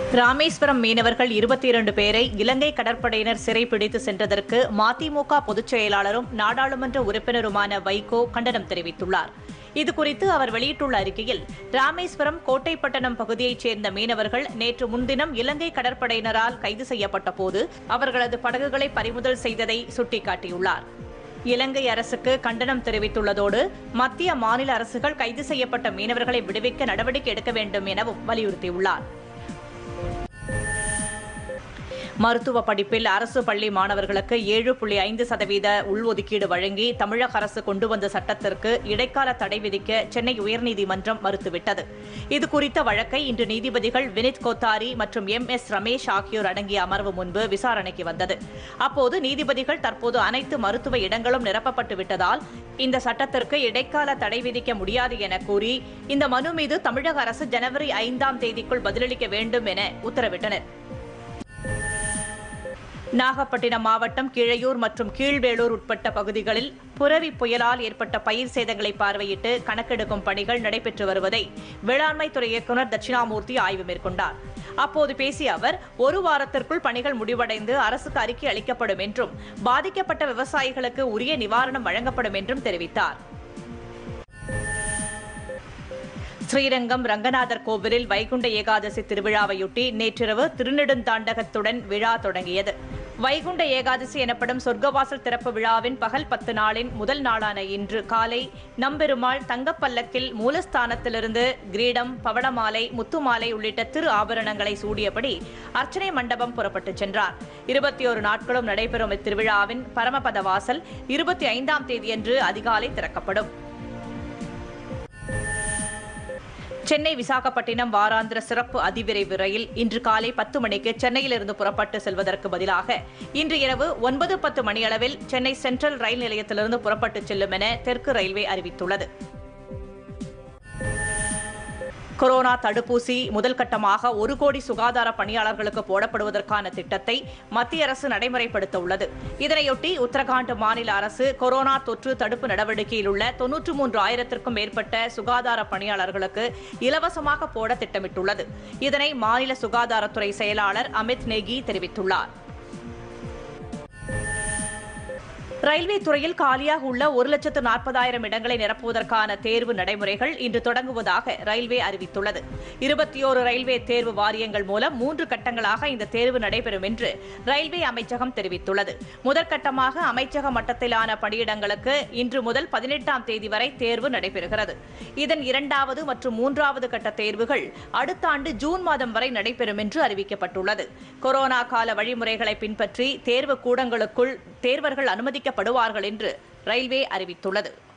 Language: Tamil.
ராமேஸ்வரம் மீனவர்கள் இருபத்தி இரண்டு பேரை இலங்கை கடற்படையினர் சிறைப்பிடித்து சென்றதற்கு மதிமுக பொதுச் செயலாளரும் நாடாளுமன்ற உறுப்பினருமான வைகோ கண்டனம் தெரிவித்துள்ளார் இதுகுறித்து அவர் வெளியிட்டுள்ள அறிக்கையில் ராமேஸ்வரம் கோட்டைப்பட்டணம் பகுதியைச் சேர்ந்த மீனவர்கள் நேற்று முன்தினம் இலங்கை கடற்படையினரால் கைது செய்யப்பட்ட போது அவர்களது படகுகளை பறிமுதல் செய்ததை சுட்டிக்காட்டியுள்ளார் இலங்கை அரசுக்கு கண்டனம் தெரிவித்துள்ளதோடு மத்திய மாநில அரசுகள் கைது செய்யப்பட்ட மீனவர்களை விடுவிக்க நடவடிக்கை எடுக்க வேண்டும் எனவும் வலியுறுத்தியுள்ளார் மருத்துவ படிப்பில் அரசு பள்ளி மாணவர்களுக்கு ஏழு புள்ளி ஐந்து சதவீத உள்ஒதுக்கீடு வழங்கி தமிழக அரசு கொண்டு வந்த சட்டத்திற்கு இடைக்கால தடை விதிக்க சென்னை உயர்நீதிமன்றம் மறுத்துவிட்டது இதுகுறித்த வழக்கை இன்று நீதிபதிகள் வினித் கோத்தாரி மற்றும் எம் எஸ் ரமேஷ் ஆகியோர் அடங்கிய அமர்வு முன்பு விசாரணைக்கு வந்தது அப்போது நீதிபதிகள் தற்போது அனைத்து மருத்துவ இடங்களும் நிரப்பப்பட்டு விட்டதால் இந்த சட்டத்திற்கு இடைக்கால தடை விதிக்க முடியாது என கூறி இந்த மனு மீது தமிழக அரசு ஜனவரி ஐந்தாம் தேதிக்குள் பதிலளிக்க வேண்டும் என உத்தரவிட்டனர் நாகப்பட்டினம் மாவட்டம் கிழையூர் மற்றும் கீழ்வேளூர் உட்பட்ட பகுதிகளில் புரவி புயலால் ஏற்பட்ட பயிர் சேதங்களை பார்வையிட்டு கணக்கெடுக்கும் பணிகள் நடைபெற்று வருவதை வேளாண்மைத்துறை இயக்குநர் தட்சிணாமூர்த்தி ஆய்வு மேற்கொண்டார் அப்போது பேசிய அவர் ஒரு வாரத்திற்குள் பணிகள் முடிவடைந்து அரசுக்கு அறிக்கை அளிக்கப்படும் என்றும் பாதிக்கப்பட்ட விவசாயிகளுக்கு உரிய நிவாரணம் வழங்கப்படும் என்றும் தெரிவித்தார் ஸ்ரீரங்கம் ரங்கநாதர் கோவிலில் வைகுண்ட ஏகாதசி திருவிழாவையொட்டி நேற்றிரவு திருநெடுந்தாண்டகத்துடன் விழா தொடங்கியது வைகுண்ட ஏகாதசி எனப்படும் சொர்க்கவாசல் திறப்பு விழாவின் பகல் பத்து நாளின் முதல் நாளான இன்று காலை நம்பெருமாள் தங்கப்பல்லக்கில் மூலஸ்தானத்திலிருந்து கிரீடம் பவளமாலை முத்துமாலை உள்ளிட்ட திரு ஆபரணங்களை சூடியபடி அர்ச்சனை மண்டபம் புறப்பட்டுச் சென்றார் இருபத்தி ஒரு நாட்களும் நடைபெறும் இத்திருவிழாவின் பரமபத வாசல் இருபத்தி ஐந்தாம் தேதியன்று அதிகாலை திறக்கப்படும் சென்னை விசாகப்பட்டினம் வாராந்திர சிறப்பு அதிவிரைவு ரயில் இன்று காலை பத்து மணிக்கு சென்னையிலிருந்து புறப்பட்டு செல்வதற்கு பதிலாக இன்று இரவு ஒன்பது பத்து மணியளவில் சென்னை சென்ட்ரல் ரயில் நிலையத்திலிருந்து புறப்பட்டு செல்லும் என தெற்கு ரயில்வே அறிவித்துள்ளது கொரோனா தடுப்பூசி முதல் கட்டமாக ஒரு கோடி சுகாதார பணியாளர்களுக்கு போடப்படுவதற்கான திட்டத்தை மத்திய அரசு நடைமுறைப்படுத்த உள்ளது இதனையொட்டி உத்தரகாண்ட் மாநில அரசு கொரோனா தொற்று தடுப்பு நடவடிக்கையில் உள்ள தொன்னூற்று மூன்று ஆயிரத்திற்கும் மேற்பட்ட சுகாதார பணியாளர்களுக்கு இலவசமாக போட திட்டமிட்டுள்ளது இதனை மாநில சுகாதாரத்துறை செயலாளர் அமித் நேகி தெரிவித்துள்ளார் ரயில்வே துறையில் காலியாக உள்ள ஒரு லட்சத்து நாற்பதாயிரம் இடங்களை நிரப்புவதற்கான தேர்வு நடைமுறைகள் இன்று தொடங்குவதாக ரயில்வே அறிவித்துள்ளது இருபத்தி ஓரு ரயில்வே தேர்வு வாரியங்கள் மூலம் மூன்று கட்டங்களாக இந்த தேர்வு நடைபெறும் என்று ரயில்வே அமைச்சகம் தெரிவித்துள்ளது முதற்கட்டமாக அமைச்சக மட்டத்திலான பணியிடங்களுக்கு இன்று முதல் பதினெட்டாம் தேதி வரை தேர்வு நடைபெறுகிறது இதன் இரண்டாவது மற்றும் மூன்றாவது கட்ட தேர்வுகள் அடுத்த ஆண்டு ஜூன் மாதம் வரை நடைபெறும் என்று அறிவிக்கப்பட்டுள்ளது கொரோனா கால வழிமுறைகளை பின்பற்றி தேர்வு கூடங்களுக்குள் தேர்வர்கள் அனுமதிக்கப்படுவார்கள் என்று ரயில்வே அறிவித்துள்ளது